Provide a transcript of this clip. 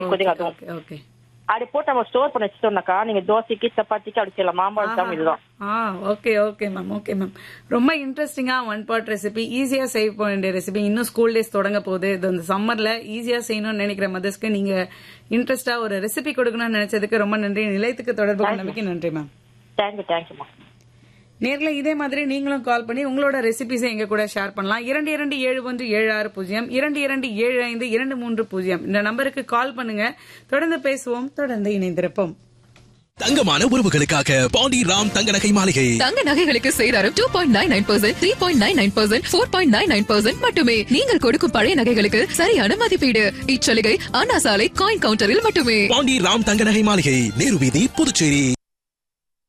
கொஞ்சம் அதுவும் okay okay அப்படி போட்டு நம்ம ஸ்டோர் பண்ணி வச்சுட்டோம்னாக்கா நீங்க தோசைக்கு சப்பாத்திக்கு அப்படி செய்யலாம் மாம்பழம் சாமி இதுதான் ஆ okay okay ma'am okay ma'am ரொம்ப இன்ட்ரெஸ்டிங்கா ஒன் பார்ட் ரெசிபி ஈஸியா செய்ய வேண்டிய ரெசிபி இன்னும் ஸ்கூல் டேஸ் தொடங்க போகுது இது இந்த சம்மர்ல ஈஸியா செய்யணும்னு நினைக்கிற மதர்ஸ்க்கு நீங்க இன்ட்ரெஸ்டா ஒரு ரெசிபி கொடுக்கணும்னு நினைச்சதுக்கு ரொம்ப நன்றி நிலையத்துக்கு தொடர்பு கொண்டமைக்கு நன்றி மேம் தேங்க்யூ தேங்க்யூமா நேர்ல இதே மாதிரி நீங்களும் கால் பண்ணி உங்களோட ரெசிபிஸை எங்க கூட ஷேர் பண்ணலாம் இரண்டு இரண்டு ஏழு ஒன்று ஏழு ஆறு பூஜ்ஜியம் இரண்டு இரண்டு ஏழு ஐந்து இரண்டு மூன்று பூஜ்ஜியம் இந்த நம்பருக்கு கால் பண்ணுங்க தொடர்ந்து பேசுவோம் தொடர்ந்து இணைந்திருப்போம் தங்கமான உறவுகளுக்காக பாண்டி ராம் தங்க நகை மாளிகை தங்க நகைகளுக்கு சேதாரம் two point nine nine percent three point nine nine percent four point nine nine percent மட்டுமே நீங்கள் கொடுக்கும் பழைய நகைகளுக்கு சரியான மதிப்பீடு இச்சலுகை அண்ணா சாலை காயின் கவுண்டரில் மட்டுமே பாண்டி ராம் தங்க நகை மாளிகை நேரு வீதி புதுச்சேரி